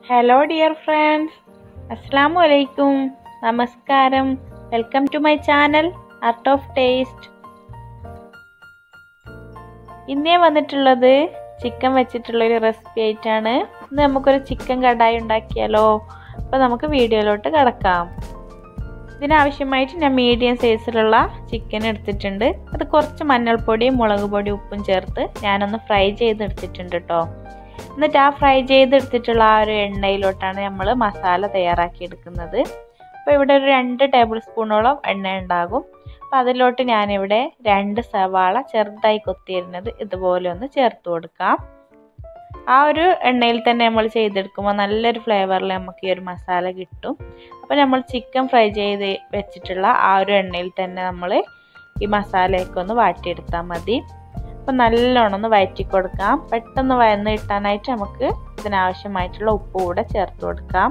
hello dear friends അസ്സാമു അലൈക്കും നമസ്കാരം welcome to my channel art of taste ഇന്നേ വന്നിട്ടുള്ളത് ചിക്കൻ വെച്ചിട്ടുള്ളൊരു റെസിപ്പി ആയിട്ടാണ് ഇന്ന് നമുക്കൊരു ചിക്കൻ കടായി ഉണ്ടാക്കിയാലോ അപ്പോൾ നമുക്ക് വീഡിയോയിലോട്ട് കിടക്കാം ഇതിനാവശ്യമായിട്ട് ഞാൻ മീഡിയം സൈസിലുള്ള ചിക്കൻ എടുത്തിട്ടുണ്ട് അത് കുറച്ച് മഞ്ഞൾപ്പൊടിയും മുളക് പൊടിയും ഉപ്പും ചേർത്ത് ഞാനൊന്ന് ഫ്രൈ ചെയ്തെടുത്തിട്ടുണ്ട് കേട്ടോ എന്നിട്ട് ആ ഫ്രൈ ചെയ്തെടുത്തിട്ടുള്ള ആ ഒരു എണ്ണയിലോട്ടാണ് നമ്മൾ മസാല തയ്യാറാക്കി എടുക്കുന്നത് അപ്പോൾ ഇവിടെ ഒരു രണ്ട് ടേബിൾ സ്പൂണോളം എണ്ണ ഉണ്ടാകും അപ്പോൾ അതിലോട്ട് ഞാനിവിടെ രണ്ട് സവാള ചെറുതായി കൊത്തിയിരുന്നത് ഇതുപോലെ ഒന്ന് ചേർത്ത് കൊടുക്കാം ആ ഒരു എണ്ണയിൽ തന്നെ നമ്മൾ ചെയ്തെടുക്കുമ്പോൾ നല്ലൊരു ഫ്ലേവറിൽ നമുക്ക് ഈ ഒരു മസാല കിട്ടും അപ്പോൾ നമ്മൾ ചിക്കൻ ഫ്രൈ ചെയ്ത് വെച്ചിട്ടുള്ള ആ ഒരു എണ്ണയിൽ തന്നെ നമ്മൾ ഈ മസാലയൊക്കെ ഒന്ന് വാട്ടിയെടുത്താൽ മതി അപ്പോൾ നല്ലോണം ഒന്ന് വയറ്റി കൊടുക്കാം പെട്ടെന്ന് വയന്ന് കിട്ടാനായിട്ട് നമുക്ക് ഇതിനാവശ്യമായിട്ടുള്ള ഉപ്പ് കൂടെ ചേർത്ത് കൊടുക്കാം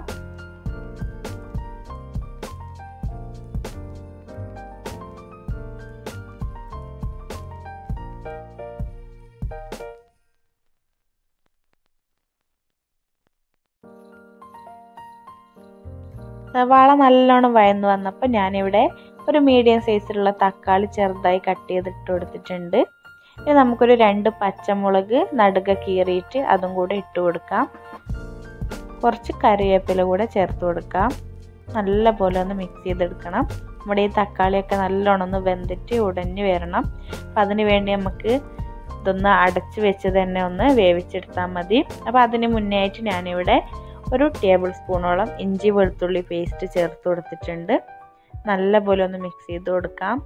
സവാള നല്ലോണം വയന്ന് വന്നപ്പോൾ ഞാനിവിടെ ഒരു മീഡിയം സൈസിലുള്ള തക്കാളി ചെറുതായി കട്ട് ചെയ്തിട്ട് കൊടുത്തിട്ടുണ്ട് ഇനി നമുക്കൊരു രണ്ട് പച്ചമുളക് നടുക കീറിയിട്ട് അതും കൂടെ ഇട്ട് കൊടുക്കാം കുറച്ച് കറിവേപ്പില കൂടെ ചേർത്ത് കൊടുക്കാം നല്ല പോലെ ഒന്ന് മിക്സ് ചെയ്തെടുക്കണം നമ്മുടെ ഈ തക്കാളിയൊക്കെ നല്ലോണം ഒന്ന് വെന്തിട്ട് ഉടഞ്ഞു വരണം അപ്പം അതിന് വേണ്ടി നമുക്ക് ഇതൊന്ന് അടച്ച് വെച്ച് തന്നെ ഒന്ന് വേവിച്ചെടുത്താൽ മതി അപ്പോൾ അതിന് മുന്നേ ആയിട്ട് ഞാനിവിടെ ഒരു ടേബിൾ സ്പൂണോളം ഇഞ്ചി വെളുത്തുള്ളി പേസ്റ്റ് ചേർത്ത് കൊടുത്തിട്ടുണ്ട് നല്ല പോലെ ഒന്ന് മിക്സ് ചെയ്ത് കൊടുക്കാം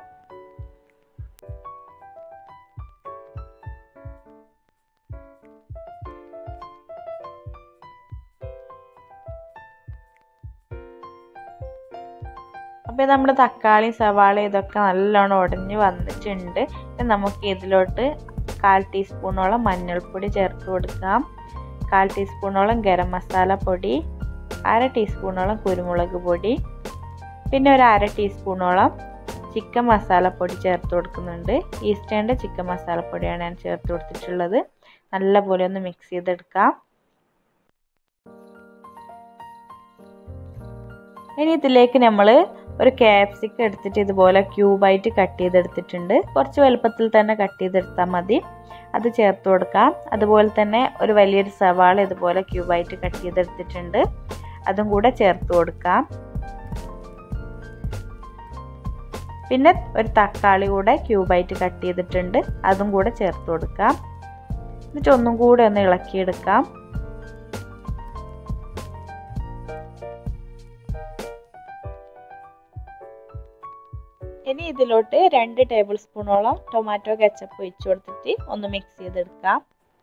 അപ്പോൾ നമ്മുടെ തക്കാളി സവാള ഇതൊക്കെ നല്ലോണം ഉടഞ്ഞ് വന്നിട്ടുണ്ട് നമുക്ക് ഇതിലോട്ട് കാൽ ടീസ്പൂണോളം മഞ്ഞൾപ്പൊടി ചേർത്ത് കൊടുക്കാം കാൽ ടീസ്പൂണോളം ഗരം മസാല പൊടി അര ടീസ്പൂണോളം കുരുമുളക് പൊടി പിന്നെ ഒരു അര ടീസ്പൂണോളം ചിക്കൻ മസാലപ്പൊടി ചേർത്ത് കൊടുക്കുന്നുണ്ട് ഈസ്റ്റേൻ്റെ ചിക്കൻ മസാലപ്പൊടിയാണ് ഞാൻ ചേർത്ത് കൊടുത്തിട്ടുള്ളത് നല്ലപോലെ ഒന്ന് മിക്സ് ചെയ്തെടുക്കാം ഇനി ഇതിലേക്ക് നമ്മൾ ഒരു ക്യാപ്സിക്കം എടുത്തിട്ട് ഇതുപോലെ ക്യൂബായിട്ട് കട്ട് ചെയ്തെടുത്തിട്ടുണ്ട് കുറച്ച് വലുപ്പത്തിൽ തന്നെ കട്ട് ചെയ്തെടുത്താൽ മതി അത് ചേർത്ത് കൊടുക്കാം അതുപോലെ തന്നെ ഒരു വലിയൊരു സവാള ഇതുപോലെ ക്യൂബായിട്ട് കട്ട് ചെയ്തെടുത്തിട്ടുണ്ട് അതും കൂടെ ചേർത്ത് കൊടുക്കാം പിന്നെ ഒരു തക്കാളി കൂടെ ക്യൂബായിട്ട് കട്ട് ചെയ്തിട്ടുണ്ട് അതും കൂടെ ചേർത്ത് കൊടുക്കാം എന്നിട്ട് ഒന്നും കൂടെ ഒന്ന് ഇളക്കിയെടുക്കാം ഇനി ഇതിലോട്ട് രണ്ട് ടേബിൾ സ്പൂണോളം ടൊമാറ്റോ കെച്ചപ്പ് ഒഴിച്ചു കൊടുത്തിട്ട് ഒന്ന് മിക്സ് ചെയ്തെടുക്കാം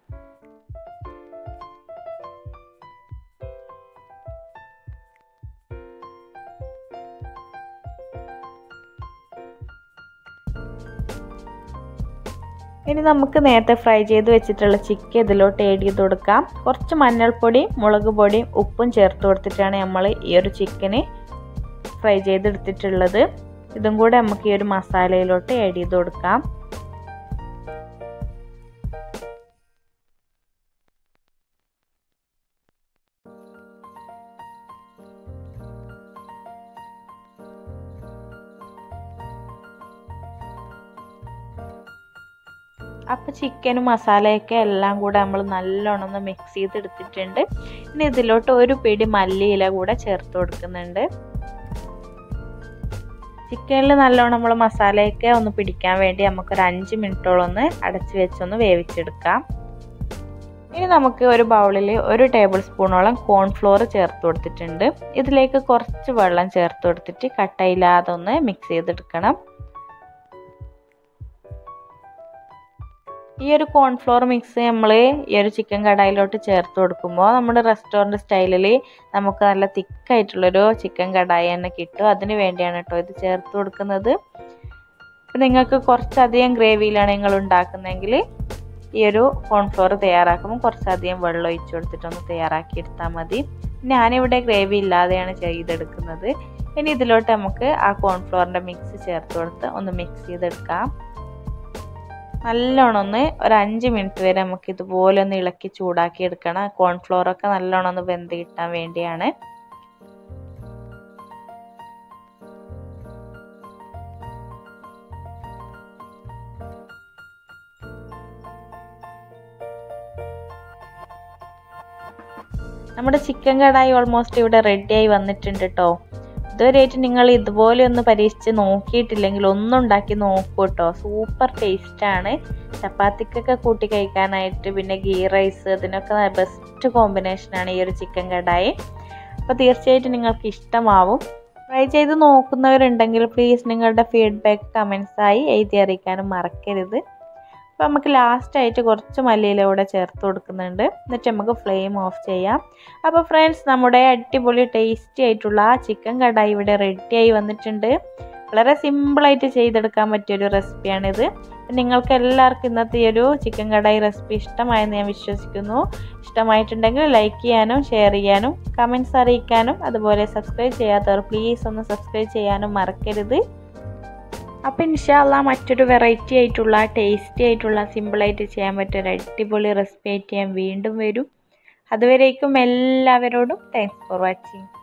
ഇനി നമുക്ക് നേരത്തെ ഫ്രൈ ചെയ്ത് വെച്ചിട്ടുള്ള ചിക്കൻ ഇതിലോട്ട് ഏഡ് ചെയ്ത് കൊടുക്കാം കുറച്ച് മഞ്ഞൾപ്പൊടി മുളക് പൊടിയും ഉപ്പും ചേർത്ത് കൊടുത്തിട്ടാണ് നമ്മൾ ഈ ഒരു ചിക്കന് ഫ്രൈ ചെയ്തെടുത്തിട്ടുള്ളത് ഇതും കൂടെ നമുക്ക് ഈ ഒരു മസാലയിലോട്ട് ആഡ് ചെയ്ത് കൊടുക്കാം അപ്പോൾ ചിക്കനും മസാലയൊക്കെ എല്ലാം കൂടെ നമ്മൾ നല്ലോണം ഒന്ന് മിക്സ് ചെയ്തെടുത്തിട്ടുണ്ട് ഇനി ഇതിലോട്ട് ഒരു പിടി മല്ലിയില കൂടെ ചേർത്ത് കൊടുക്കുന്നുണ്ട് ചിക്കനിൽ നല്ലോണം നമ്മൾ മസാലയൊക്കെ ഒന്ന് പിടിക്കാൻ വേണ്ടി നമുക്കൊരു അഞ്ച് മിനിറ്റോളം ഒന്ന് അടച്ച് വെച്ചൊന്ന് വേവിച്ചെടുക്കാം ഇനി നമുക്ക് ഒരു ബൗളിൽ ഒരു ടേബിൾ സ്പൂണോളം കോൺഫ്ലോർ ചേർത്ത് കൊടുത്തിട്ടുണ്ട് ഇതിലേക്ക് കുറച്ച് വെള്ളം ചേർത്ത് കൊടുത്തിട്ട് കട്ടയില്ലാതെ ഒന്ന് മിക്സ് ചെയ്തെടുക്കണം ഈ ഒരു കോൺഫ്ലോർ മിക്സ് നമ്മൾ ഈ ഒരു ചിക്കൻ കടായിലോട്ട് ചേർത്ത് കൊടുക്കുമ്പോൾ നമ്മുടെ റെസ്റ്റോറൻറ്റ് സ്റ്റൈലിൽ നമുക്ക് നല്ല തിക്കായിട്ടുള്ളൊരു ചിക്കൻ കടായി തന്നെ കിട്ടും അതിന് വേണ്ടിയാണ് കേട്ടോ ഇത് ചേർത്ത് കൊടുക്കുന്നത് ഇപ്പം നിങ്ങൾക്ക് കുറച്ചധികം ഗ്രേവിയിലാണ് നിങ്ങൾ ഉണ്ടാക്കുന്നതെങ്കിൽ ഈ ഒരു കോൺഫ്ലോർ തയ്യാറാക്കുമ്പോൾ കുറച്ചധികം വെള്ളം ഒഴിച്ച് കൊടുത്തിട്ടൊന്ന് തയ്യാറാക്കി എടുത്താൽ മതി ഞാനിവിടെ ഗ്രേവി ഇല്ലാതെയാണ് ചെയ്തെടുക്കുന്നത് ഇനി ഇതിലോട്ട് നമുക്ക് ആ കോൺഫ്ലോറിൻ്റെ മിക്സ് ചേർത്ത് കൊടുത്ത് ഒന്ന് മിക്സ് ചെയ്തെടുക്കാം നല്ലോണം ഒന്ന് ഒരു അഞ്ച് മിനിറ്റ് വരെ നമുക്ക് ഇതുപോലെ ഒന്ന് ഇളക്കി ചൂടാക്കി എടുക്കണം കോൺഫ്ലോറൊക്കെ നല്ലോണം ഒന്ന് വെന്ത് കിട്ടാൻ വേണ്ടിയാണ് നമ്മുടെ ചിക്കൻ കടായി ഓൾമോസ്റ്റ് ഇവിടെ റെഡിയായി വന്നിട്ടുണ്ട് കേട്ടോ ഇതുവരെയായിട്ട് നിങ്ങൾ ഇതുപോലെ ഒന്ന് പരീക്ഷിച്ച് നോക്കിയിട്ടില്ലെങ്കിൽ ഒന്നും ഉണ്ടാക്കി നോക്കൂ കേട്ടോ സൂപ്പർ ടേസ്റ്റാണ് ചപ്പാത്തിക്കൊക്കെ കൂട്ടി കഴിക്കാനായിട്ട് പിന്നെ ഗീ റൈസ് അതിനൊക്കെ ബെസ്റ്റ് കോമ്പിനേഷനാണ് ഈ ഒരു ചിക്കൻ കടായി അപ്പോൾ തീർച്ചയായിട്ടും നിങ്ങൾക്ക് ഇഷ്ടമാവും ട്രൈ ചെയ്ത് നോക്കുന്നവരുണ്ടെങ്കിൽ പ്ലീസ് നിങ്ങളുടെ ഫീഡ്ബാക്ക് കമൻസായി എഴുതി അറിയിക്കാനും മറക്കരുത് അപ്പോൾ നമുക്ക് ലാസ്റ്റായിട്ട് കുറച്ച് മല്ലിയില കൂടെ ചേർത്ത് കൊടുക്കുന്നുണ്ട് എന്നിട്ട് നമുക്ക് ഫ്ലെയിം ഓഫ് ചെയ്യാം അപ്പോൾ ഫ്രണ്ട്സ് നമ്മുടെ അടിപൊളി ടേസ്റ്റി ആയിട്ടുള്ള ചിക്കൻ കടായി ഇവിടെ റെഡിയായി വന്നിട്ടുണ്ട് വളരെ സിമ്പിളായിട്ട് ചെയ്തെടുക്കാൻ പറ്റിയൊരു റെസിപ്പിയാണിത് നിങ്ങൾക്ക് എല്ലാവർക്കും ഇന്നത്തെ ഈ ഒരു ചിക്കൻ കടായി റെസിപ്പി ഇഷ്ടമായെന്ന് ഞാൻ വിശ്വസിക്കുന്നു ഇഷ്ടമായിട്ടുണ്ടെങ്കിൽ ലൈക്ക് ചെയ്യാനും ഷെയർ ചെയ്യാനും കമൻസ് അറിയിക്കാനും അതുപോലെ സബ്സ്ക്രൈബ് ചെയ്യാത്തവർ പ്ലീസ് ഒന്ന് സബ്സ്ക്രൈബ് ചെയ്യാനും മറക്കരുത് അപ്പോൾ ഇൻഷാല്ല മറ്റൊരു വെറൈറ്റി ആയിട്ടുള്ള ടേസ്റ്റി ആയിട്ടുള്ള സിമ്പിളായിട്ട് ചെയ്യാൻ പറ്റിയ ഒരു അടിപൊളി റെസിപ്പി ആയിട്ട് ഞാൻ വീണ്ടും വരും അതുവരേക്കും എല്ലാവരോടും താങ്ക്സ് ഫോർ വാച്ചിങ്